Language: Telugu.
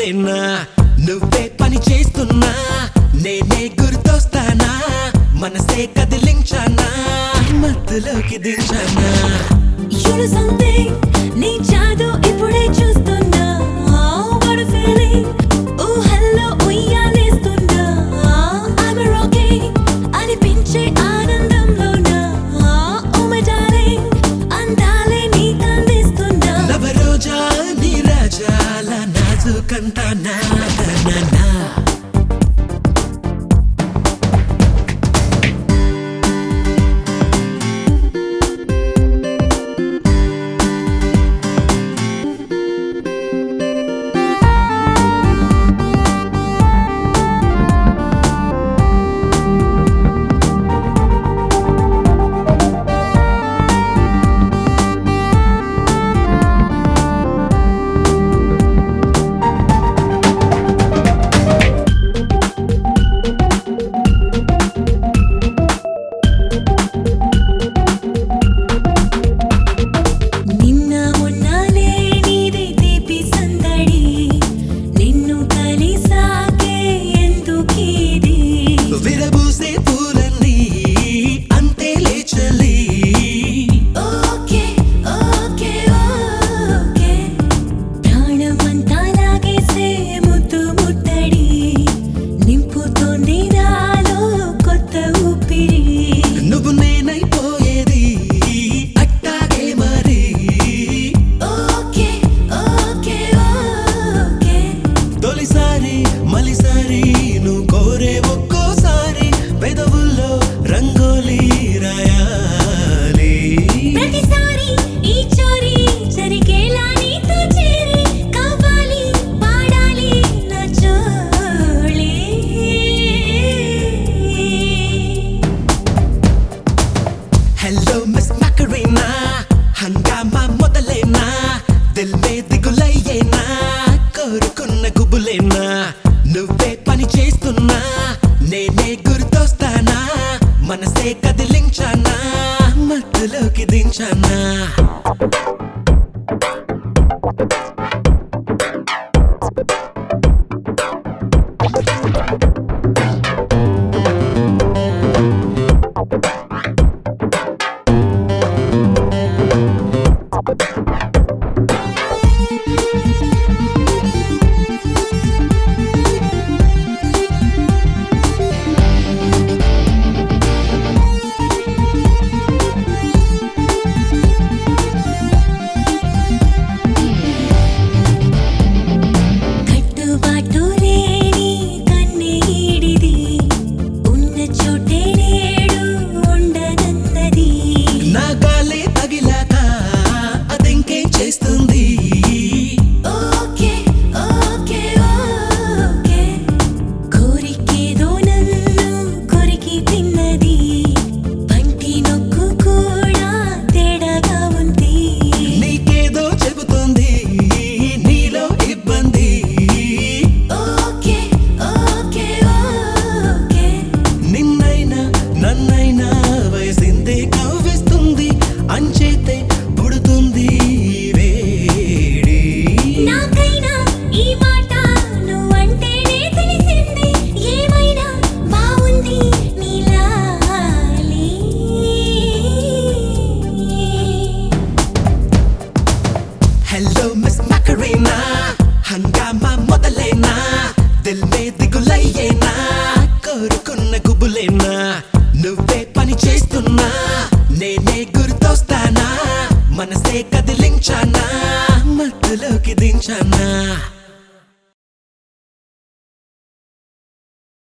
గుబులేనా నువ్వే పని చేస్తున్నా నేనే గుర్తొస్తానా మనసే కదిలించానా మత్తులోకి దించానా You know something? నీ జాదు ఇప్పుడే చూస్తున్నా Oh, what a feeling. ఊహల్లో ఉయ్యాలేస్తున్నా I'm a rocking అనిపించే ఆనందంలోనా Oh, my darling అందాలే నీకు అందిస్తున్నా నవరోజా నీ రాజాల నాజుకంతా నా నా నిన్న మొన్నలే నీది తీపి సందడి నిన్ను కలిసాకే ఎందుకీది విరబూసే పూలన్నీ అంతే లేచలి ఓకే ఓకే ఓకే ప్రాణమంతా లాగేసే ముద్దు ముట్టడి నింపుతోంది నాలో కొత్త ఊపిరి నువ్వు నేనైపోయేది అట్టాగే మరి ఓకే ఓకే ఓకే తొలిసారి మలిసారి నువ్వు కోరే ఒక్కోసారి పెదవుల్లో రంగోలి రాయాలి ప్రతిసారి ఈ చోరీ జరిగేలా నీతో చేరి కావాలి పాడాలి నా చోళీ హలో మిస్ మకరీనా హంగామా మొదలైనా దిల్ మే దిగులయ్యేనా కోరుకున్న గుబులేనా నువ్వే పని చేస్తున్నా నేనే గుర్తొస్తానా మనసే కదిలించానా మత్తులోకి దించానా కట్టుబాటు లేని కన్నీడిది ఉన్న చోటే నేడు ఉండనన్నది నా గాలి తగిలాక అదింకేం చేస్తుంది ఓకే ఓకే ఓకే కోరికేదో నన్ను కొరికి తిన్నది పంటి నొక్కు కూడా తేడాగా ఉంది నీకేదో చెబుతుంది నీలో ఇబ్బంది ఓకే ఓకే ఓకే నిన్నైనా నన్నైనా వయసిందే కవ్విస్తుంది అంచేతే పుడుతుంది ఈ వేడి నాకైనా ఈ మాట నువ్వంటేనే తెలిసింది ఏమైనా బాగుంది నీలాలి హలో మిస్ మకరీనా హంగామా మొదలైనా దిల్ మే దిగులయ్యేనా కోరుకున్న గుబులేనా నువ్వే పని చేస్తున్నా నేనే గుర్తొస్తానా మనసే కదిలించానా మత్తులోకి దించానా